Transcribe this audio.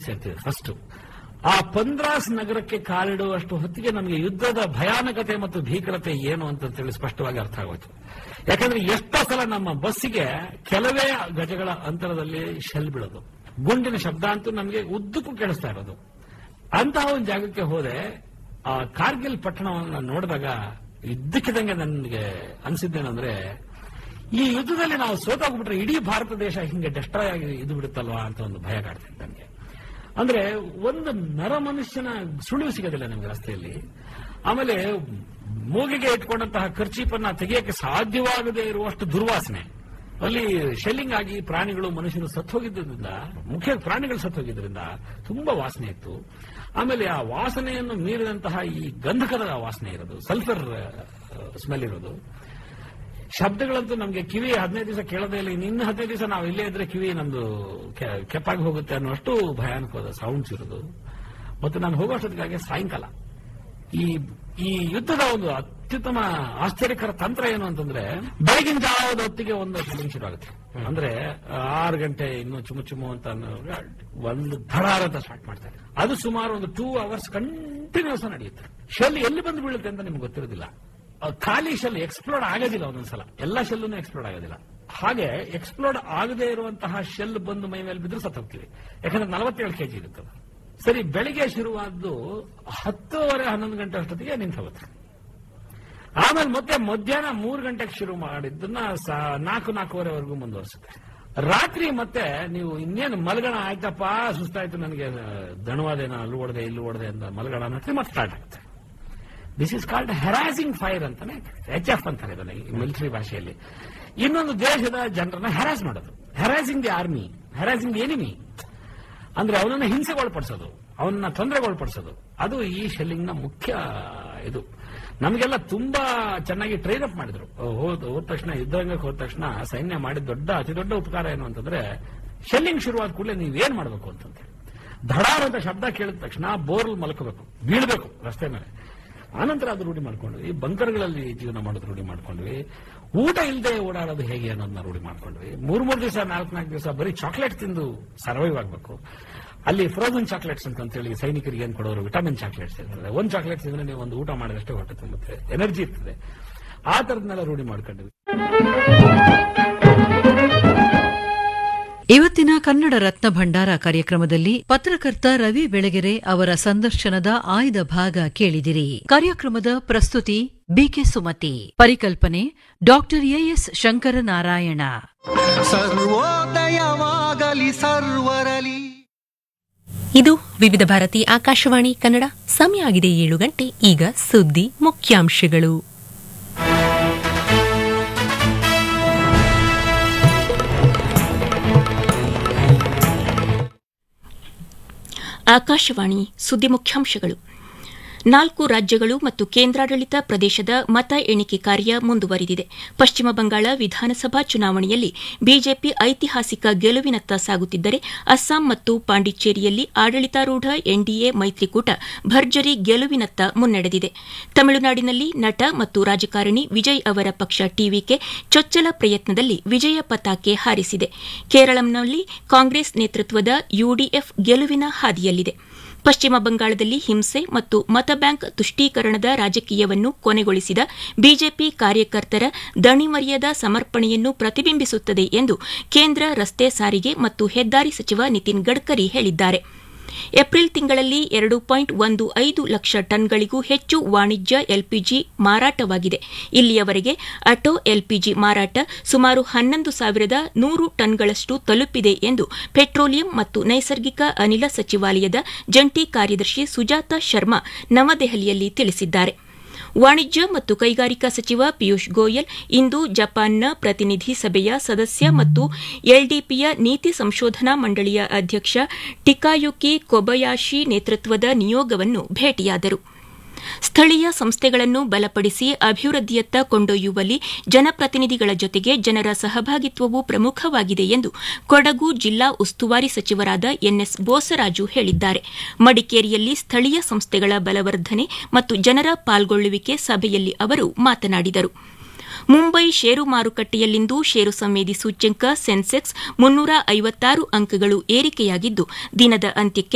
ಸೇರ್ತೀವಿ first ಆ ಪಂದ್ರಾಸ್ ನಗರಕ್ಕೆ ಕಾಲಿಡುವಷ್ಟು ಹೊತ್ತಿಗೆ ನಮಗೆ ಯುದ್ಧದ ಭಯಾನಕತೆ ಮತ್ತು ಭೀಕರತೆ ಏನು ಅಂತ ಹೇಳಿ ಸ್ಪಷ್ಟವಾಗಿ ಅರ್ಥ ಆಗೋಯ್ತು ಯಾಕಂದ್ರೆ ಎಷ್ಟೋ ಸಲ ನಮ್ಮ ಬಸ್ಸಿಗೆ ಕೆಲವೇ ಗಜಗಳ ಅಂತರದಲ್ಲಿ ಶೆಲ್ ಬೀಳೋದು ಗುಂಡಿನ ಶಬ್ದ ಅಂತೂ ನಮಗೆ ಉದ್ದಕ್ಕೂ ಕೇಳಿಸ್ತಾ ಇರೋದು ಅಂತಹ ಒಂದು ಜಾಗಕ್ಕೆ ಹೋದೆ ಆ ಕಾರ್ಗಿಲ್ ಪಟ್ಟಣವನ್ನು ನೋಡಿದಾಗ ಇದ್ದಕ್ಕಿದಂಗೆ ನನಗೆ ಅನಿಸಿದ್ದೇನೆಂದ್ರೆ ಈ ಯುದ್ಧದಲ್ಲಿ ನಾವು ಸೋತೋಗ್ಬಿಟ್ರೆ ಇಡೀ ಭಾರತ ದೇಶ ಹಿಂಗೆ ಡೆಸ್ಟ್ರಾಯ್ ಆಗಿ ಇದು ಬಿಡುತ್ತಲ್ವಾ ಅಂತ ಒಂದು ಭಯ ಕಾಡ್ತಿದೆ ನನಗೆ ಅಂದ್ರೆ ಒಂದು ನರ ಮನುಷ್ಯನ ಸುಳಿವು ಸಿಗೋದಿಲ್ಲ ನಿಮಗೆ ರಸ್ತೆಯಲ್ಲಿ ಆಮೇಲೆ ಮೂಗಿಗೆ ಇಟ್ಕೊಂಡಂತಹ ಖರ್ಚೀಪನ್ನ ತೆಗೆಯಕ್ಕೆ ಸಾಧ್ಯವಾಗದೇ ಇರುವಷ್ಟು ದುರ್ವಾಸನೆ ಅಲ್ಲಿ ಶೆಲ್ಲಿಂಗ್ ಆಗಿ ಪ್ರಾಣಿಗಳು ಮನುಷ್ಯರು ಸತ್ತೋಗಿದ್ದರಿಂದ ಮುಖ್ಯ ಪ್ರಾಣಿಗಳು ಸತ್ತೋಗಿದ್ರಿಂದ ತುಂಬಾ ವಾಸನೆ ಇತ್ತು ಆಮೇಲೆ ಆ ವಾಸನೆಯನ್ನು ಮೀರಿದಂತಹ ಈ ಗಂಧಕದ ವಾಸನೆ ಇರೋದು ಸಲ್ಫರ್ ಸ್ಮೆಲ್ ಇರೋದು ಶಬ್ದಗಳಂತೂ ನಮಗೆ ಕಿವಿ ಹದಿನೈದು ದಿವಸ ಕೇಳದೇ ಇಲ್ಲ ಇನ್ನು ಹದಿನೈದು ದಿವಸ ನಾವು ಇಲ್ಲೇ ಇದ್ರೆ ಕಿವಿ ನಮ್ದು ಕೆ- ಕೆಪ್ಪಾಗಿ ಹೋಗುತ್ತೆ ಅನ್ನುವಷ್ಟು ಭಯಾನಕವಾದ ಸೌಂಡ್ಸ್ ಇರೋದು ಮತ್ತು ನಾನು ಹೋಗೋಷ್ಟೊತ್ತಿಗೆ ಸಾಯಂಕಾಲ ಈ ಈ ಯುದ್ಧದ ಒಂದು ಅತ್ಯುತ್ತಮ ಆಶ್ಚರ್ಯಕರ ತಂತ್ರ ಏನು ಅಂತಂದ್ರೆ ಬೆಳಗಿನ ಜಾವದ ಹೊತ್ತಿಗೆ ಒಂದು ಫಿಲಿಂ ಶುರು ಆಗುತ್ತೆ ಅಂದ್ರೆ ಆರು ಗಂಟೆ ಇನ್ನು ಚುಮು ಚುಮು ಅಂತ ಅನ್ನೋವಾಗ ಒಂದು ಧಡಾರ ಅಂತ ಸ್ಟಾರ್ಟ್ ಮಾಡ್ತಾರೆ ಅದು ಸುಮಾರು ಒಂದು ಟೂ ಅವರ್ಸ್ ಕಂಟಿನ್ಯೂಸ್ ನಡೆಯುತ್ತೆ ಶೆಲ್ ಎಲ್ಲಿ ಬಂದು ಬೀಳುತ್ತೆ ಅಂತ ನಿಮ್ಗೆ ಗೊತ್ತಿರೋದಿಲ್ಲ ಆ ಖಾಲಿ ಶೆಲ್ ಎಕ್ಸ್ಪ್ಲೋಡ್ ಆಗೋದಿಲ್ಲ ಒಂದೊಂದ್ಸಲ ಎಲ್ಲ ಶೆಲ್ಲೂ ಎಕ್ಸ್ಪ್ಲೋಡ್ ಆಗೋದಿಲ್ಲ ಹಾಗೆ ಎಕ್ಸ್ಪ್ಲೋಡ್ ಆಗದೇ ಇರುವಂತಹ ಶೆಲ್ ಬಂದು ಮೈ ಮೇಲೆ ಬಿದ್ದರೂ ಸತ್ತು ಹೋಗ್ತೀವಿ ಯಾಕಂದ್ರೆ ನಲವತ್ತೇಳು ಕೆಜಿ ಇರುತ್ತೆ ಅದು. ಸರಿ ಬೆಳಿಗ್ಗೆ ಶುರುವಾದ್ದು ಹತ್ತುವರೆ ಹನ್ನೊಂದು ಗಂಟೆ ಅಷ್ಟೊತ್ತಿಗೆ ನಿಂತು ಹೋಗುತ್ತೆ ಆಮೇಲೆ ಮತ್ತೆ ಮಧ್ಯಾಹ್ನ ಮೂರು ಗಂಟೆಗೆ ಶುರು ಮಾಡಿದ್ದನ್ನ ಸ- ನಾಲ್ಕು ನಾಲ್ಕೂವರೆವರೆಗೂ ಮುಂದುವರಿಸುತ್ತೆ ರಾತ್ರಿ ಮತ್ತೆ ನೀವು ಇನ್ನೇನು ಮಲಗಣ ಆಯ್ತಪ್ಪ ಸುಸ್ತಾಯ್ತು ನನಗೆ ದಣವಾದೇನ ಅಲ್ಲಿ ಓಡದೆ ಇಲ್ಲಿ ಓಡದೆ ಅಂತ ಮಲಗಣ ಅನ್ನೋಕ್ಕೆ ಮತ್ತೆ ಸ್ಟಾರ್ಟ್ ಆಗುತ್ತೆ this is called harassing fire ಅಂತಾನೆ ಎಚ್ ಎಫ್ ಅಂತಾರೆ ಇದನ್ನ ಮಿಲಿಟರಿ ಭಾಷೆಯಲ್ಲಿ ಇನ್ನೊಂದು ದೇಶದ ಜನರನ್ನ ಹೆರಾಸ್ ಮಾಡೋದು harassing the army harassing the enemy ಅಂದ್ರೆ ಅವನನ್ನ ಹಿಂಸೆಗೊಳಪಡಿಸೋದು ಅವನನ್ನ ತೊಂದರೆಗೊಳಪಡಿಸೋದು ಅದು ಈ ಶೆಲ್ಲಿಂಗ್ ನ ಮುಖ್ಯ ಇದು ನಮಗೆಲ್ಲ ತುಂಬಾ ಚೆನ್ನಾಗಿ ಟ್ರೈನ್ ಅಪ್ ಮಾಡಿದ್ರು ಹೋದ ಹೋದ ತಕ್ಷಣ ಯುದ್ಧರಂಗಕ್ಕೆ ಹೋದ ತಕ್ಷಣ ಸೈನ್ಯ ಮಾಡಿದ ದೊಡ್ಡ ಅತಿ ದೊಡ್ಡ ಉಪಕಾರ ಏನು ಅಂತಂದ್ರೆ ಶೆಲ್ಲಿಂಗ್ ಶುರುವಾದ ಕೂಡಲೇ ನೀವೇನ್ ಮಾಡಬೇಕು ಅಂತಂದ್ರೆ ಧಡಾರ್ ಅಂತ ಶಬ್ದ ಕೇಳಿದ ತಕ್ಷಣ ಬೋರ್ಲ್ ಮಲ್ಕೋಬೇಕು ಬೀಳ್ಬೇಕು ರಸ್ತೆ ಮೇಲೆ ಆನಂತರ ಅದು ರೂಢಿ ಮಾಡ್ಕೊಂಡ್ವಿ ಬಂಕರ್ಗಳಲ್ಲಿ ಜೀವನ ಮಾಡೋದು ರೂಢಿ ಮಾಡ್ಕೊಂಡ್ವಿ ಊಟ ಇಲ್ಲದೆ ಓಡಾಡೋದು ಹೇಗೆ ಅನ್ನೋದನ್ನ ರೂಢಿ ಮಾಡ್ಕೊಂಡ್ವಿ ಮೂರ್ ಮೂರು ದಿವಸ ನಾಲ್ಕು ನಾಲ್ಕು ದಿವಸ ಬರೀ ಚಾಕ್ಲೇಟ್ ತಿಂದು ಸರ್ವೈವ್ ಆಗಬೇಕು ಅಲ್ಲಿ ಫ್ರೋಸನ್ ಚಾಕ್ಲೇಟ್ಸ್ ಅಂತ ಅಂತೇಳಿ ಸೈನಿಕರಿಗೆ ಏನ್ ಕೊಡೋರು ವಿಟಮಿನ್ ಚಾಕ್ಲೇಟ್ಸ್ ಇರ್ತದೆ ಒಂದು ಚಾಕ್ಲೇಟ್ಸ್ ಇದ್ರೆ ನೀವು ಒಂದು ಊಟ ಮಾಡಿದಷ್ಟೇ ಹೊಟ್ಟೆ ತುಂಬುತ್ತೆ ಎನರ್ಜಿ ಇರ್ತದೆ ಆ ತರದನ್ನೆಲ್ಲ ರೂಢಿ ಮಾಡ್ಕೊಂಡ್ವಿ ಇವತ್ತಿನ ಕನ್ನಡ ರತ್ನ ಭಂಡಾರ ಕಾರ್ಯಕ್ರಮದಲ್ಲಿ ಪತ್ರಕರ್ತ ರವಿ ಬೆಳಗೆರೆ ಅವರ ಸಂದರ್ಶನದ ಆಯ್ದ ಭಾಗ ಕೇಳಿದಿರಿ ಕಾರ್ಯಕ್ರಮದ ಪ್ರಸ್ತುತಿ ಬಿಕೆ ಸುಮತಿ ಪರಿಕಲ್ಪನೆ ಡಾಕ್ಟರ್ ಎಎಸ್ ಶಂಕರನಾರಾಯಣ ಸರ್ವೋದಯವಾಗಲಿ ಸರ್ವರಲಿ ಇದು ವಿವಿಧ ಭಾರತಿ ಆಕಾಶವಾಣಿ ಕನ್ನಡ ಸಮಯ ಆಗಿದೆ ಏಳು ಗಂಟೆ ಈಗ ಸುದ್ದಿ ಮುಖ್ಯಾಂಶಗಳು ಆಕಾಶವಾಣಿ ಸುದ್ದಿ ಮುಖ್ಯಾಂಶಗಳು ನಾಲ್ಕು ರಾಜ್ಯಗಳು ಮತ್ತು ಕೇಂದ್ರಾಡಳಿತ ಪ್ರದೇಶದ ಮತ ಎಣಿಕೆ ಕಾರ್ಯ ಮುಂದುವರಿದಿದೆ ಪಶ್ಚಿಮ ಬಂಗಾಳ ವಿಧಾನಸಭಾ ಚುನಾವಣೆಯಲ್ಲಿ ಬಿಜೆಪಿ ಐತಿಹಾಸಿಕ ಗೆಲುವಿನತ್ತ ಸಾಗುತ್ತಿದ್ದರೆ ಅಸ್ಸಾಂ ಮತ್ತು ಪಾಂಡಿಚೇರಿಯಲ್ಲಿ ಆಡಳಿತಾರೂಢ ಎನ್ಡಿಎ ಮೈತ್ರಿಕೂಟ ಭರ್ಜರಿ ಗೆಲುವಿನತ್ತ ಮುನ್ನಡೆದಿದೆ ತಮಿಳುನಾಡಿನಲ್ಲಿ ನಟ ಮತ್ತು ರಾಜಕಾರಣಿ ವಿಜಯ್ ಅವರ ಪಕ್ಷ ಟಿವಿಕೆ ಚೊಚ್ಚಲ ಪ್ರಯತ್ನದಲ್ಲಿ ವಿಜಯ ಪತಾಕೆ ಹಾರಿಸಿದೆ ಕೇರಳಂನಲ್ಲಿ ಕಾಂಗ್ರೆಸ್ ನೇತೃತ್ವದ ಯುಡಿಎಫ್ ಗೆಲುವಿನ ಹಾದಿಯಲ್ಲಿದೆ ಪಶ್ಚಿಮ ಬಂಗಾಳದಲ್ಲಿ ಹಿಂಸೆ ಮತ್ತು ಮತಬ್ಯಾಂಕ್ ತುಷ್ಟೀಕರಣದ ರಾಜಕೀಯವನ್ನು ಕೊನೆಗೊಳಿಸಿದ ಬಿಜೆಪಿ ಕಾರ್ಯಕರ್ತರ ದಣಿಮರಿಯದ ಸಮರ್ಪಣೆಯನ್ನು ಪ್ರತಿಬಿಂಬಿಸುತ್ತದೆ ಎಂದು ಕೇಂದ್ರ ರಸ್ತೆ ಸಾರಿಗೆ ಮತ್ತು ಹೆದ್ದಾರಿ ಸಚಿವ ನಿತಿನ್ ಗಡ್ಕರಿ ಹೇಳಿದ್ದಾರೆ ಏಪ್ರಿಲ್ ತಿಂಗಳಲ್ಲಿ ಎರಡು ಪಾಯಿಂಟ್ ಒಂದು ಐದು ಲಕ್ಷ ಟನ್ಗಳಿಗೂ ಹೆಚ್ಚು ವಾಣಿಜ್ಯ ಎಲ್ಪಿಜಿ ಮಾರಾಟವಾಗಿದೆ ಇಲ್ಲಿಯವರೆಗೆ ಆಟೋ ಎಲ್ಪಿಜಿ ಮಾರಾಟ ಸುಮಾರು ಹನ್ನೊಂದು ಸಾವಿರದ ನೂರು ಟನ್ಗಳಷ್ಟು ತಲುಪಿದೆ ಎಂದು ಪೆಟ್ರೋಲಿಯಂ ಮತ್ತು ನೈಸರ್ಗಿಕ ಅನಿಲ ಸಚಿವಾಲಯದ ಜಂಟಿ ಕಾರ್ಯದರ್ಶಿ ಸುಜಾತ ಶರ್ಮಾ ನವದೆಹಲಿಯಲ್ಲಿ ತಿಳಿಸಿದ್ದಾರೆ ವಾಣಿಜ್ಯ ಮತ್ತು ಕೈಗಾರಿಕಾ ಸಚಿವ ಪಿಯೂಷ್ ಗೋಯಲ್ ಇಂದು ಜಪಾನ್ನ ಪ್ರತಿನಿಧಿ ಸಭೆಯ ಸದಸ್ಯ ಮತ್ತು ಎಲ್ಡಿಪಿಯ ನೀತಿ ಸಂಶೋಧನಾ ಮಂಡಳಿಯ ಅಧ್ಯಕ್ಷ ಟಿಕಾಯುಕಿ ಕೊಬಯಾಶಿ ನೇತೃತ್ವದ ನಿಯೋಗವನ್ನು ಭೇಟಿಯಾದರು ಸ್ಥಳೀಯ ಸಂಸ್ಥೆಗಳನ್ನು ಬಲಪಡಿಸಿ ಅಭಿವೃದ್ಧಿಯತ್ತ ಕೊಂಡೊಯ್ಯುವಲ್ಲಿ ಜನಪ್ರತಿನಿಧಿಗಳ ಜೊತೆಗೆ ಜನರ ಸಹಭಾಗಿತ್ವವೂ ಪ್ರಮುಖವಾಗಿದೆ ಎಂದು ಕೊಡಗು ಜಿಲ್ಲಾ ಉಸ್ತುವಾರಿ ಸಚಿವರಾದ ಎನ್ಎಸ್ ಬೋಸರಾಜು ಹೇಳಿದ್ದಾರೆ ಮಡಿಕೇರಿಯಲ್ಲಿ ಸ್ಥಳೀಯ ಸಂಸ್ಥೆಗಳ ಬಲವರ್ಧನೆ ಮತ್ತು ಜನರ ಪಾಲ್ಗೊಳ್ಳುವಿಕೆ ಸಭೆಯಲ್ಲಿ ಅವರು ಮಾತನಾಡಿದರು ಮುಂಬೈ ಷೇರು ಮಾರುಕಟ್ಟೆಯಲ್ಲಿಂದು ಷೇರು ಸಂವೇದಿ ಸೂಚ್ಯಂಕ ಸೆನ್ಸೆಕ್ಸ್ ಮುನ್ನೂರ ಐವತ್ತಾರು ಅಂಕಗಳು ಏರಿಕೆಯಾಗಿದ್ದು ದಿನದ ಅಂತ್ಯಕ್ಕೆ